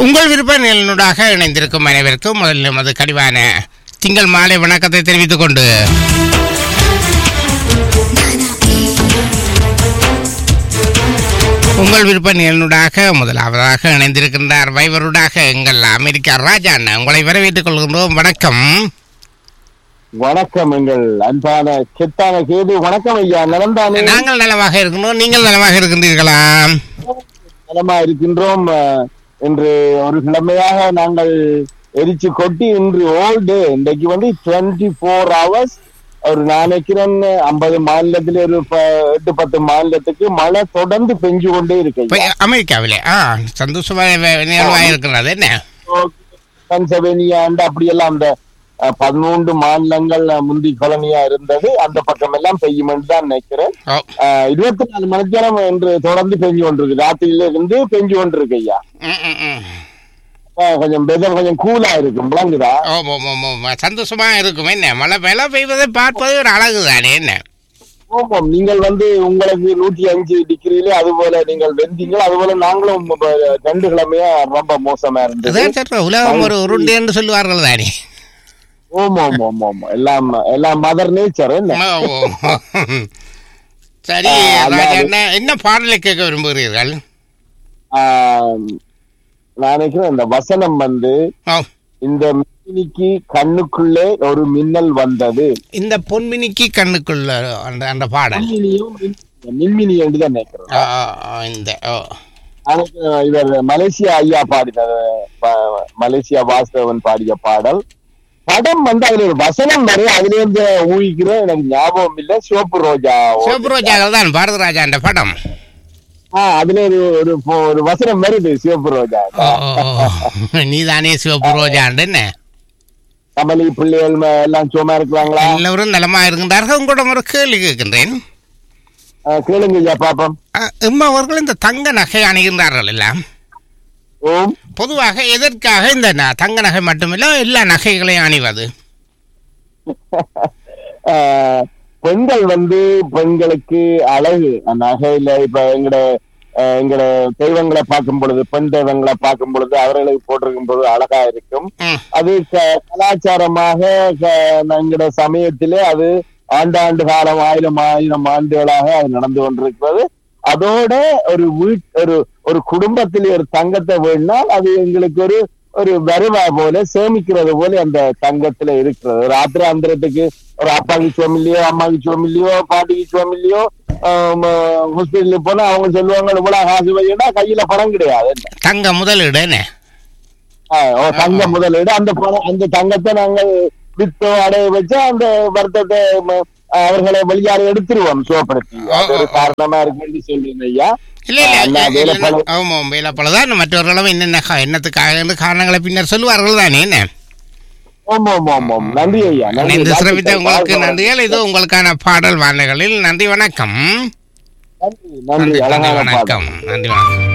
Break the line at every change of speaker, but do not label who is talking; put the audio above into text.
உங்கள் விருப்ப நிலனுடாக இணைந்திருக்கும் அனைவருக்கும் முதலில் நமது கடிவான திங்கள் மாலை வணக்கத்தை தெரிவித்துக் கொண்டு உங்கள் விருப்ப நிலனுடாக முதலாவதாக இணைந்திருக்கின்றார் வைவருடாக எங்கள் அமெரிக்கா ராஜா அண்ணன் உங்களை வரவேற்றுக் கொள்கின்றோம் வணக்கம்
வணக்கம் எங்கள் அன்பான சித்தான கேது வணக்கம் ஐயா நலந்தானே
நாங்கள் நலமாக இருக்கின்றோம் நீங்கள் நலமாக இருக்கின்றீர்களா
நலமா இருக்கின்றோம் அஹ், இன்று ஒரு கிழமையாக நாங்கள் எரிச்சு கொட்டி இன்று ஓல்டு இன்றைக்கு வந்து டுவெண்ட்டி ஃபோர் ஹவர்ஸ் ஒரு நான் நினைக்கிறேன் ஐம்பது மாநிலத்துல ஒரு ப- எட்டு பத்து மாநிலத்துக்கு மழை தொடர்ந்து பெஞ்சு கொண்டே இருக்கு
இப்ப அமெரிக்காவிலே ஆ சந்தோஷமாக நிகழ்வாக இருக்கிறது என்ன
பென்சவேனியா அப்படியெல்லாம் அந்த அஹ், பதினொன்று மாநிலங்கள் அஹ், முந்தி கொலனியா இருந்தது அந்த பக்கம் எல்லாம் பெய்யுமென்று தான் நினைக்கிறேன்
ஓ
ஆஹ் இருபத்தி நாலு மணித்தியாலம் என்று தொடர்ந்து பெஞ்சு கொண்டிருக்கு ராத்திரியில இருந்து பெஞ்சு கொண்டிருக்கு ஐயா
ம், ம், ம்.
ஆஹ் கொஞ்சம் வெதர் கொஞ்சம் கூலா இருக்கும் விளங்குதா
ஓ ஓ, ஓ, ஓ, சந்தோஷமா இருக்கும் என்ன மழை மழை பெய்வதை பார்ப்பது ஒரு அழகு தானே என்ன
ஆமாம் நீங்கள் வந்து உங்களுக்கு நூற்றி அஞ்சு டிகிரியில அது போல நீங்கள் வெந்தீங்கள் அது போல நாங்களும் இப்ப ரெண்டு கிழமையா ரொம்ப மோசமா இருந்தது
அதான் சற்று உலகம் ஒரு உருண்டு என்று சொல்லுவார்கள் தானே
ஓம் ஓம் ஓம் ஓம் எல்லாம் எல்லாம் மதர் நேச்சர் என்ன
ஓ, ஓ. சரி
ஆ, அதான்
ராஜா
அது-
அண்ணா, என்ன பாடலை கேட்க விரும்புகிறீர்கள்
ஆஹ் நான் நினைக்கிறேன் இந்த வசனம் வந்து
ஓ
இந்த மின்னிக்கு கண்ணுக்குள்ளே ஒரு மின்னல் வந்தது
இந்த பொன்மினிக்கு கண்ணுக்குள்ள அந்த அந்த பாடல்
மின்மினியும் மின்- மின்மினி என்று தான் நினைக்கிறேன்
ஆ, ஆ, ஆ, இந்த ஓ
எனக்கு இவர் மலேசியா ஐயா பாடின ப- மலேசியா வாசுதேவன் பாடிய பாடல் படம் வந்து அதுல ஒரு வசனம் வரை அதுல இருந்து ஊகிக்கிறேன் எனக்கு ஞாபகம் இல்ல சிவப்பு ரோஜா
சிவபுரோஜாவில் தான் பாரதராஜா அந்த படம்
ஆஹ் அதுல ஒரு ஒரு போ- ஒரு வசனம் வருது சிவப்பு ரோஜா
ஓ, ஓ, ஓ. நீதானே சிவபுரோஜாண்டு என்ன
கமலி பிள்ளைகள் ம- எல்லாம் சும்மா இருக்கிறாங்களா
எல்லோரும் நலமா இருக்கின்றார்கள் உங்களிடம் ஒரு கேள்வி கேட்கின்றேன்
ஆஹ் கேளுங்க ஐயா பாப்போம்
அஹ், இம்மா அவர்கள் இந்த தங்க நகை அணிகின்றார்கள் எல்லாம்
ஓம்
பொதுவாக எதற்காக இந்த ந- தங்க நகை மட்டுமில்ல எல்லா நகைகளையும் அணிவது
ஆஹ் பெண்கள் வந்து பெண்களுக்கு அழகு அந்த நகையில இப்ப எங்கட ஆஹ் எங்கட தெய்வங்களை பார்க்கும் பொழுது பெண் தெய்வங்களை பார்க்கும் பொழுது அவர்களுக்கு போட்டிருக்கும் பொழுது அழகா இருக்கும்
ம்,
அது க- கலாச்சாரமாக க- எங்கட சமயத்திலே அது ஆண்டாண்டு காலம் ஆயிரம் ஆயிரம் ஆண்டுகளாக அது நடந்து கொண்டிருக்கிறது அதோட ஒரு வீட் ஒரு ஒரு குடும்பத்திலே ஒரு தங்கத்தை வேணும்னால் அது எங்களுக்கு ஒரு ஒரு வருவாய் போல சேமிக்கிறது போல அந்த தங்கத்துல இருக்கிறது ஒரு ஆத்திராந்திரத்துக்கு ஒரு அப்பாக்கு சுவம் இல்லையோ அம்மாக்கு சுவம் இல்லையோ பாட்டிக்கு சுவம் இல்லையோ ஹாஸ்பிட்டலுக்கு போனா அவங்க சொல்லுவாங்க இவ்வளவு காசு வையனா கையில பணம் கிடையாது
தங்க முதலீடு என்ன
ஆஹ் ஓ, தங்க முதலீடு அந்த பணம் அந்த தங்கத்தை நாங்கள் வித்தோ அடைய வச்சு அந்த வருத்தத்தை ம, அவர்களை வெளியால எடுத்துருவோம் சுவப்படுத்தி அது ஒரு காரணமா இருக்குன்னு சொல்றீங்க ஐயா
இல்ல இல்ல
அண்ணா,
இல்ல,
வேலைப்பளு.
இல்ல ஆமாம் வேலைப்பளதான் மற்றவர்களும் என்னென்ன கா- என்னத்துக்காக என்று காரணங்களை பின்னர் சொல்லுவார்கள் தானே என்ன
ஆமா ஆமா ஆமா ஆமா. நன்றி ஐயா நன்றி
இணைந்து சிறப்பித்த உங்களுக்கு
வாழ்க
நன்றிகள் இது உங்களுக்கான பாடல் வார்த்தைகளில் நன்றி வணக்கம்
நன்றி நன்றி
நன்றி நன்றி
அழகான பாடல்
வணக்கம் நன்றி வணக்கம்